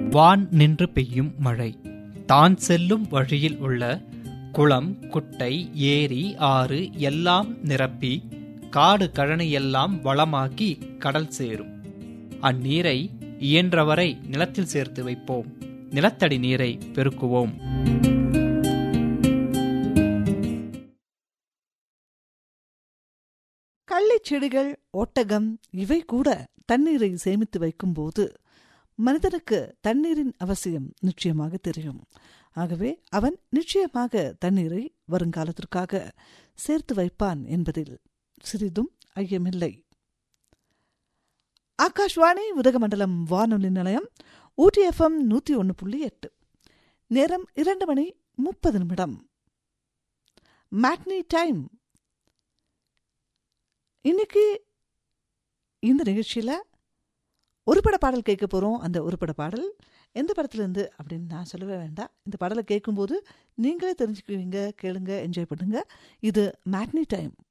வான் நின்று பெய்யும் மழை தான் செல்லும் வழியில் உள்ள குளம் குட்டை ஏரி ஆறு எல்லாம் நிரப்பி காடு கழனி எல்லாம் வளமாக்கி கடல் சேரும் அந்நீரை இயன்றவரை நிலத்தில் சேர்த்து வைப்போம் நிலத்தடி நீரை பெருக்குவோம் கள்ளிச் செடிகள் ஒட்டகம் இவை கூட தண்ணீரை சேமித்து வைக்கும்போது மனிதனுக்கு தண்ணீரின் அவசியம் நிச்சயமாக தெரியும் ஆகவே அவன் நிச்சயமாக தண்ணீரை வருங்காலத்திற்காக சேர்த்து வைப்பான் என்பதில் சிறிதும் ஐயமில்லை ஆகாஷ்வாணி உதகமண்டலம் வானொலி நிலையம் ஊட்டி எஃப்எம் நூற்றி ஒன்று புள்ளி எட்டு நேரம் இரண்டு மணி முப்பது நிமிடம் மேட்னி டைம் இன்னைக்கு இந்த நிகழ்ச்சியில் ஒரு பட பாடல் கேட்க போகிறோம் அந்த ஒரு பட பாடல் எந்த படத்துலேருந்து அப்படின்னு நான் சொல்லவே வேண்டாம் இந்த பாடலை கேட்கும்போது நீங்களே தெரிஞ்சுக்குவீங்க கேளுங்க என்ஜாய் பண்ணுங்க இது மேட்னி டைம்